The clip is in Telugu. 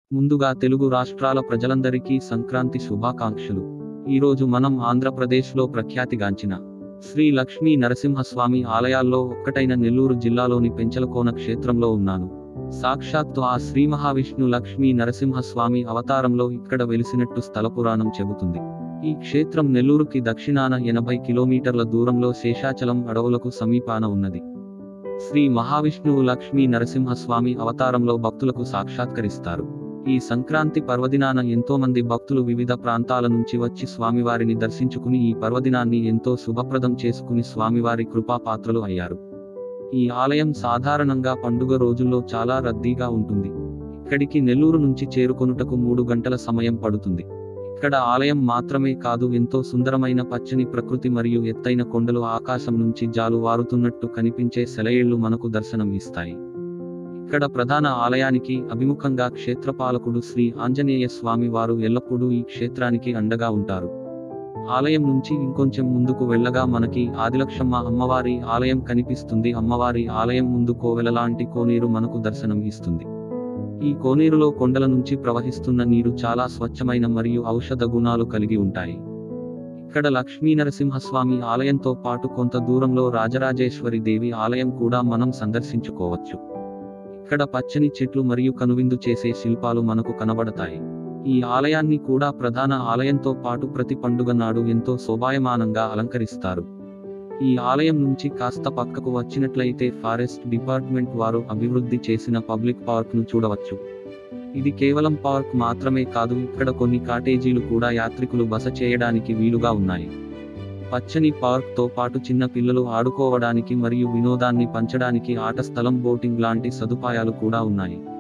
ముందుగా తెలుగు రాష్ట్రాల ప్రజలందరికీ సంక్రాంతి శుభాకాంక్షలు ఈరోజు మనం ఆంధ్రప్రదేశ్లో ప్రఖ్యాతిగాంచిన శ్రీ లక్ష్మీ నరసింహస్వామి ఆలయాల్లో ఒక్కటైన నెల్లూరు జిల్లాలోని పెంచలకోన క్షేత్రంలో ఉన్నాను సాక్షాత్తు ఆ శ్రీ మహావిష్ణు లక్ష్మీ నరసింహస్వామి అవతారంలో ఇక్కడ వెలిసినట్టు స్థల పురాణం చెబుతుంది ఈ క్షేత్రం నెల్లూరుకి దక్షిణాన ఎనభై కిలోమీటర్ల దూరంలో శేషాచలం అడవులకు సమీపాన ఉన్నది శ్రీ మహావిష్ణువు లక్ష్మీ నరసింహస్వామి అవతారంలో భక్తులకు సాక్షాత్కరిస్తారు ఈ సంక్రాంతి పర్వదినాన ఎంతో మంది భక్తులు వివిధ ప్రాంతాల నుంచి వచ్చి స్వామివారిని దర్శించుకుని ఈ పర్వదినాన్ని ఎంతో శుభప్రదం చేసుకుని స్వామివారి కృపా పాత్రలు అయ్యారు ఈ ఆలయం సాధారణంగా పండుగ రోజుల్లో చాలా రద్దీగా ఉంటుంది ఇక్కడికి నెల్లూరు నుంచి చేరుకొనుటకు మూడు గంటల సమయం పడుతుంది ఇక్కడ ఆలయం మాత్రమే కాదు ఎంతో సుందరమైన పచ్చని ప్రకృతి మరియు ఎత్తైన కొండలు ఆకాశం నుంచి జాలు వారుతున్నట్టు కనిపించే సెలయేళ్లు మనకు దర్శనం ఇస్తాయి ఇక్కడ ప్రధాన ఆలయానికి అభిముఖంగా క్షేత్రపాలకుడు శ్రీ ఆంజనేయ స్వామి వారు ఎల్లప్పుడూ ఈ క్షేత్రానికి అండగా ఉంటారు ఆలయం నుంచి ఇంకొంచెం ముందుకు వెళ్ళగా మనకి ఆదిలక్షమ్మ అమ్మవారి ఆలయం కనిపిస్తుంది అమ్మవారి ఆలయం ముందు కోవెలలాంటి కోనేరు మనకు దర్శనం ఇస్తుంది ఈ కోనేరులో కొండల నుంచి ప్రవహిస్తున్న నీరు చాలా స్వచ్ఛమైన మరియు ఔషధ గుణాలు కలిగి ఉంటాయి ఇక్కడ లక్ష్మీ నరసింహస్వామి ఆలయంతో పాటు కొంత దూరంలో రాజరాజేశ్వరి దేవి ఆలయం కూడా మనం సందర్శించుకోవచ్చు ఇక్కడ పచ్చని చెట్లు మరియు కనువిందు చేసే శిల్పాలు మనకు కనబడతాయి ఈ ఆలయాన్ని కూడా ప్రధాన ఆలయంతో పాటు ప్రతి పండుగ నాడు ఎంతో శోభాయమానంగా అలంకరిస్తారు ఈ ఆలయం నుంచి కాస్త పక్కకు వచ్చినట్లయితే ఫారెస్ట్ డిపార్ట్మెంట్ వారు అభివృద్ధి చేసిన పబ్లిక్ పార్క్ ను చూడవచ్చు ఇది కేవలం పార్క్ మాత్రమే కాదు ఇక్కడ కొన్ని కాటేజీలు కూడా యాత్రికులు బస చేయడానికి వీలుగా ఉన్నాయి పచ్చని పార్క్ తో పాటు చిన్న పిల్లలు ఆడుకోవడానికి మరియు వినోదాన్ని పంచడానికి ఆట స్థలం బోటింగ్ లాంటి సదుపాయాలు కూడా ఉన్నాయి